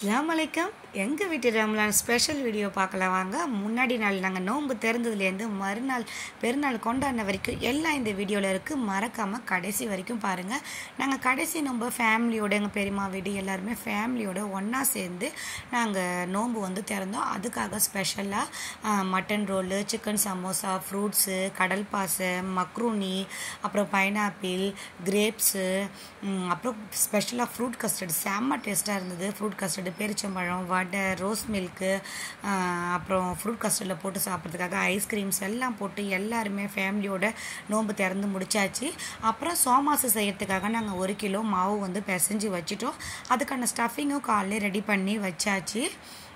அஸ்லாம் வலைக்கம் எங்கள் வீட்டு ரம்லான் ஸ்பெஷல் வீடியோ பார்க்கலாம் வாங்க முன்னாடி நாள் நாங்கள் நோன்பு திறந்ததுலேருந்து மறுநாள் பெருநாள் கொண்டாடின வரைக்கும் எல்லாம் இந்த வீடியோவில் இருக்குது மறக்காமல் கடைசி வரைக்கும் பாருங்கள் நாங்கள் கடைசி நோன்பு ஃபேமிலியோட எங்கள் பெரியம்மா வீடு எல்லாருமே ஃபேமிலியோட ஒன்றா சேர்ந்து நாங்கள் நோன்பு வந்து திறந்தோம் அதுக்காக ஸ்பெஷலாக mutton roll chicken samosa fruits கடல் பாசை மக்ரூனி அப்புறம் பைனாப்பிள் கிரேப்ஸு அப்புறம் ஸ்பெஷலாக ஃப்ரூட் கஸ்டர்ட் செம்ம டேஸ்ட்டாக இருந்தது ஃப்ரூட் கஸ்டர்டு பேரிச்சம்பழம் வடை ரோஸ் மில்க்கு அப்புறம் ஃப்ரூட் கஸ்டர்டில் போட்டு சாப்பிட்றதுக்காக ஐஸ்கிரீம்ஸ் எல்லாம் போட்டு எல்லாருமே ஃபேமிலியோட நோன்பு திறந்து முடிச்சாச்சு அப்புறம் சோமாசு செய்யறதுக்காக நாங்கள் ஒரு கிலோ மாவு வந்து பிசைஞ்சு வச்சுட்டோம் அதுக்கான ஸ்டஃபிங்கும் காலையிலே ரெடி பண்ணி வச்சாச்சு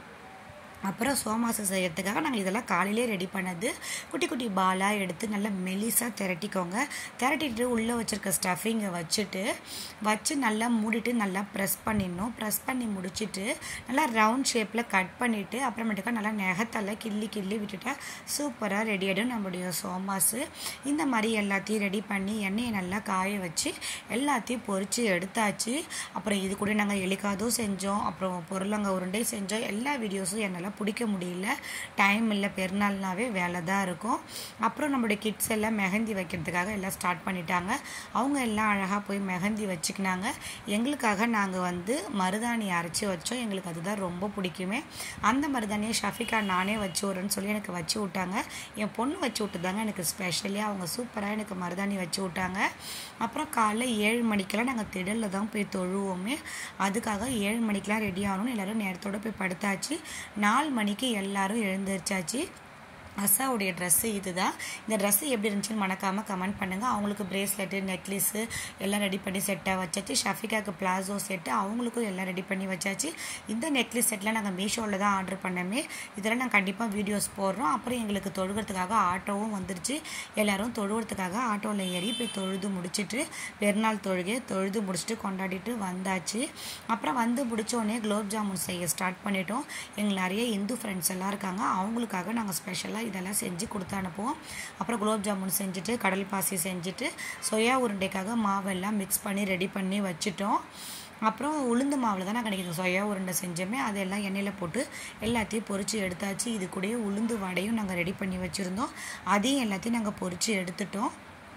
அப்புறம் சோமாசு செய்யறதுக்காக நாங்கள் இதெல்லாம் காலையிலே ரெடி பண்ணது குட்டி குட்டி பாலாக எடுத்து நல்லா மெலிசாக திரட்டிக்கோங்க திரட்டிட்டு உள்ளே வச்சுருக்க ஸ்டஃபிங்கை வச்சுட்டு வச்சு நல்லா மூடிட்டு நல்லா ப்ரெஸ் பண்ணிடணும் ப்ரெஸ் பண்ணி முடிச்சுட்டு நல்லா ரவுண்ட் ஷேப்பில் கட் பண்ணிவிட்டு அப்புறமேட்டுக்கா நல்லா நெகத்தால் கிள்ளி கிள்ளி விட்டுட்டா சூப்பராக ரெடி ஆகிடும் நம்மளுடைய சோமாசு இந்த மாதிரி எல்லாத்தையும் ரெடி பண்ணி எண்ணெயை நல்லா காய வச்சு எல்லாத்தையும் பொறிச்சு எடுத்தாச்சு அப்புறம் இது கூட நாங்கள் எலிக்காதும் செஞ்சோம் அப்புறம் பொருளங்க உருண்டை செஞ்சோம் எல்லா வீடியோஸும் என்னால் என்னால் பிடிக்க முடியல டைம் இல்லை பெருநாள்னாவே வேலை தான் இருக்கும் அப்புறம் நம்மளுடைய கிட்ஸ் எல்லாம் மெஹந்தி வைக்கிறதுக்காக எல்லாம் ஸ்டார்ட் பண்ணிட்டாங்க அவங்க எல்லாம் அழகாக போய் மெஹந்தி வச்சுக்கினாங்க எங்களுக்காக நாங்கள் வந்து மருதாணி அரைச்சி வச்சோம் எங்களுக்கு அதுதான் ரொம்ப பிடிக்குமே அந்த மருதாணியை ஷஃபிகா நானே வச்சு விட்றேன்னு சொல்லி எனக்கு வச்சு விட்டாங்க என் பொண்ணு வச்சு விட்டுதாங்க எனக்கு ஸ்பெஷலி அவங்க சூப்பராக எனக்கு மருதாணி வச்சு விட்டாங்க அப்புறம் காலைல ஏழு மணிக்கெல்லாம் நாங்கள் திடலில் தான் போய் தொழுவோமே அதுக்காக ஏழு மணிக்கெலாம் ரெடி ஆகணும் எல்லோரும் நேரத்தோடு போய் படுத்தாச்சு நாலு மணிக்கு எல்லாரும் எழுந்திரிச்சாச்சு அசாவுடைய ட்ரெஸ்ஸு இது தான் இந்த ட்ரெஸ்ஸு எப்படி இருந்துச்சுன்னு மறக்காமல் கமெண்ட் பண்ணுங்கள் அவங்களுக்கு பிரேஸ்லெட்டு நெக்லஸ்ஸு எல்லாம் ரெடி பண்ணி செட்டாக வச்சாச்சு ஷஃபிகாவுக்கு பிளாசோ செட்டு அவங்களுக்கும் எல்லாம் ரெடி பண்ணி வச்சாச்சு இந்த நெக்லஸ் செட்லாம் நாங்கள் மீஷோவில் தான் ஆர்டர் பண்ணமே இதெல்லாம் நாங்கள் கண்டிப்பாக வீடியோஸ் போடுறோம் அப்புறம் எங்களுக்கு தொழுகிறதுக்காக ஆட்டோவும் வந்துருச்சு எல்லோரும் தொழுகிறதுக்காக ஆட்டோவில் ஏறி போய் தொழுது முடிச்சுட்டு பெருநாள் தொழுகை தொழுது முடிச்சுட்டு கொண்டாடிட்டு வந்தாச்சு அப்புறம் வந்து முடித்தோடனே குலோப் ஜாமுன் செய்ய ஸ்டார்ட் பண்ணிட்டோம் எங்களுக்கு நிறைய இந்து ஃப்ரெண்ட்ஸ் எல்லாம் இருக்காங்க அவங்களுக்காக நாங்கள் ஸ்பெஷலாக இதெல்லாம் செஞ்சு கொடுத்து அனுப்புவோம் அப்புறம் குலோப் ஜாமுன் செஞ்சுட்டு கடல் பாசி செஞ்சுட்டு சொயா உருண்டைக்காக மாவெல்லாம் மிக்ஸ் பண்ணி ரெடி பண்ணி வச்சுட்டோம் அப்புறம் உளுந்து மாவில் தான் நான் கிடைக்கிது சொயா உருண்டை செஞ்சோமே அதெல்லாம் எண்ணெயில் போட்டு எல்லாத்தையும் பொறிச்சு எடுத்தாச்சு இது கூடயே உளுந்து வடையும் நாங்கள் ரெடி பண்ணி வச்சுருந்தோம் அதையும் எல்லாத்தையும் நாங்கள் பொறிச்சு எடுத்துட்டோம்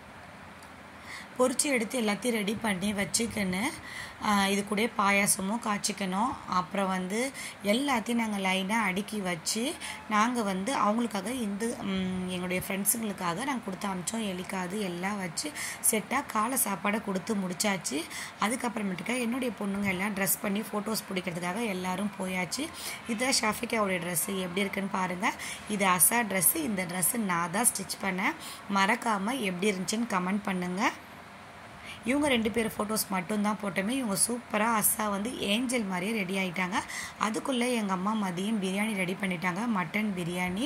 பொறிச்சு எடுத்து எல்லாத்தையும் ரெடி பண்ணி வச்சுக்கின்னு இது கூட பாயாசமும் காய்ச்சிக்கணும் அப்புறம் வந்து எல்லாத்தையும் நாங்கள் லைனாக அடுக்கி வச்சு நாங்கள் வந்து அவங்களுக்காக இந்த எங்களுடைய ஃப்ரெண்ட்ஸுங்களுக்காக நாங்கள் கொடுத்து அமிச்சோம் எலிக்காது எல்லாம் வச்சு செட்டாக காலை சாப்பாடை கொடுத்து முடிச்சாச்சு அதுக்கப்புறமேட்டுக்கா என்னுடைய பொண்ணுங்க எல்லாம் ட்ரெஸ் பண்ணி ஃபோட்டோஸ் பிடிக்கிறதுக்காக எல்லாரும் போயாச்சு இதுதான் ஷாஃபிகாவுடைய ட்ரெஸ்ஸு எப்படி இருக்குன்னு பாருங்கள் இது அசா ட்ரெஸ்ஸு இந்த ட்ரெஸ்ஸு நான் தான் ஸ்டிச் பண்ணேன் மறக்காமல் எப்படி இருந்துச்சுன்னு கமெண்ட் பண்ணுங்கள் இவங்க ரெண்டு பேர் ஃபோட்டோஸ் மட்டும்தான் போட்டோமே இவங்க சூப்பராக அஸ்ஸா வந்து ஏஞ்சல் மாதிரியே ரெடி ஆகிட்டாங்க அதுக்குள்ளே எங்கள் அம்மா மதியம் பிரியாணி ரெடி பண்ணிட்டாங்க மட்டன் பிரியாணி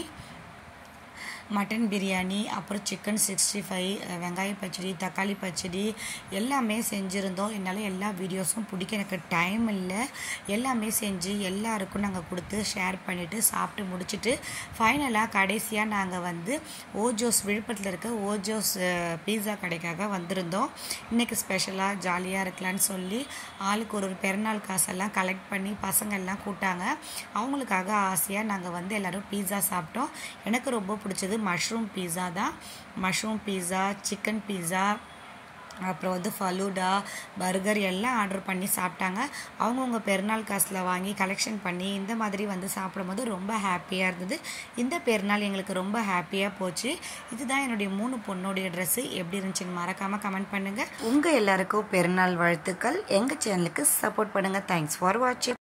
மட்டன் பிரியாணி அப்புறம் சிக்கன் சிக்ஸ்டி ஃபைவ் வெங்காய பச்சடி தக்காளி பச்சடி எல்லாமே செஞ்சுருந்தோம் என்னால் எல்லா வீடியோஸும் பிடிக்க எனக்கு டைம் இல்லை எல்லாமே செஞ்சு எல்லாருக்கும் நாங்கள் கொடுத்து ஷேர் பண்ணிவிட்டு சாப்பிட்டு முடிச்சுட்டு ஃபைனலாக கடைசியாக நாங்கள் வந்து ஓஜோஸ் விழுப்புரத்தில் இருக்க ஓஜோஸ் பீஸா கடைக்காக வந்திருந்தோம் இன்றைக்கி ஸ்பெஷலாக ஜாலியாக இருக்கலான்னு சொல்லி ஆளுக்கு ஒரு ஒரு பிறநாள் காசெல்லாம் கலெக்ட் பண்ணி பசங்க எல்லாம் கூட்டாங்க அவங்களுக்காக ஆசையாக நாங்கள் வந்து எல்லோரும் பீஸா சாப்பிட்டோம் எனக்கு ரொம்ப பிடிச்சது மஷ்ரூம் பீஸா தான் மஷ்ரூம் பீஸா சிக்கன் பீஸா அப்புறம் வந்து ஃபலூடா பர்கர் எல்லாம் ஆர்டர் பண்ணி சாப்பிட்டாங்க அவங்கவுங்க பெருநாள் காசில் வாங்கி கலெக்ஷன் பண்ணி இந்த மாதிரி வந்து சாப்பிடும்போது ரொம்ப ஹாப்பியாக இருந்தது இந்த பெருநாள் எங்களுக்கு ரொம்ப ஹாப்பியாக போச்சு இதுதான் என்னுடைய மூணு பொண்ணுடைய ட்ரெஸ்ஸு எப்படி இருந்துச்சுன்னு மறக்காமல் கமெண்ட் பண்ணுங்கள் உங்கள் எல்லாருக்கும் பெருநாள் வாழ்த்துக்கள் எங்கள் சேனலுக்கு சப்போர்ட் பண்ணுங்கள் தேங்க்ஸ் ஃபார் வாட்சிங்